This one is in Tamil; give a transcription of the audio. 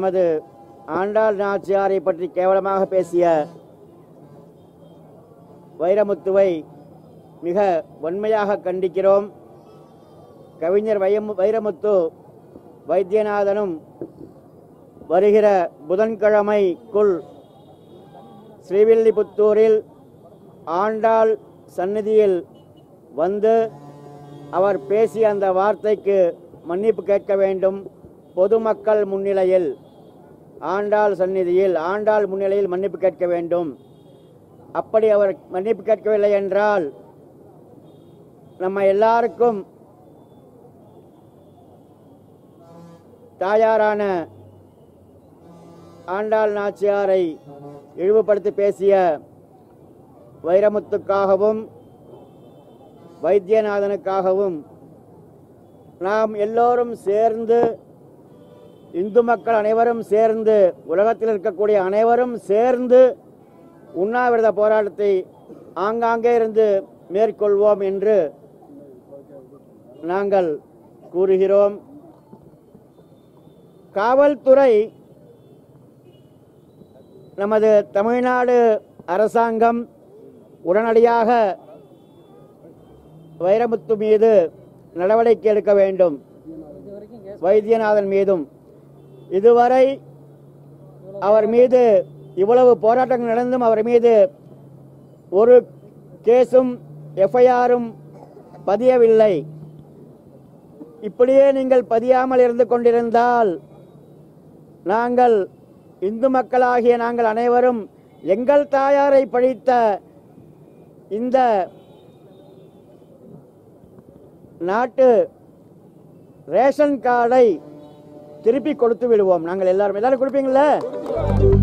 நமது ஆண்டாள் நாச்சியாரை பற்றி கேவலமாக பேசிய வைரமுத்துவை மிக வன்மையாக கண்டிக்கிறோம் கவிஞர் வையம் வைரமுத்து வைத்தியநாதனும் வருகிற புதன்கிழமைக்குள் ஸ்ரீவில்லிபுத்தூரில் ஆண்டாள் சந்நிதியில் வந்து அவர் பேசிய அந்த வார்த்தைக்கு மன்னிப்பு கேட்க வேண்டும் பொதுமக்கள் முன்னிலையில் ஆண்டாள் சந்நிதியில் ஆண்டாள் முன்னிலையில் மன்னிப்பு கேட்க வேண்டும் அப்படி அவர் மன்னிப்பு கேட்கவில்லை என்றால் நம்ம எல்லாருக்கும் தாயாரான ஆண்டாள் நாச்சியாரை இழிவுபடுத்தி பேசிய வைரமுத்துக்காகவும் வைத்தியநாதனுக்காகவும் நாம் எல்லோரும் சேர்ந்து இந்து மக்கள் அனைவரும் சேர்ந்து உலகத்தில் இருக்கக்கூடிய அனைவரும் சேர்ந்து உண்ணாவிரத போராட்டத்தை ஆங்காங்கே இருந்து மேற்கொள்வோம் என்று நாங்கள் கூறுகிறோம் காவல்துறை நமது தமிழ்நாடு அரசாங்கம் உடனடியாக வைரமுத்து மீது நடவடிக்கை எடுக்க வேண்டும் வைத்தியநாதன் மீதும் இதுவரை அவர் மீது இவ்வளவு போராட்டங்கள் நடந்தும் அவர் மீது ஒரு கேஸும் எஃப்ஐஆரும் பதியவில்லை இப்படியே நீங்கள் பதியாமல் இருந்து கொண்டிருந்தால் நாங்கள் இந்து மக்களாகிய நாங்கள் அனைவரும் எங்கள் தாயாரை பழித்த இந்த நாட்டு ரேஷன் கார்டை திருப்பி கொடுத்து விடுவோம் நாங்கள் எல்லாரும் எல்லாரும் கொடுப்பீங்களா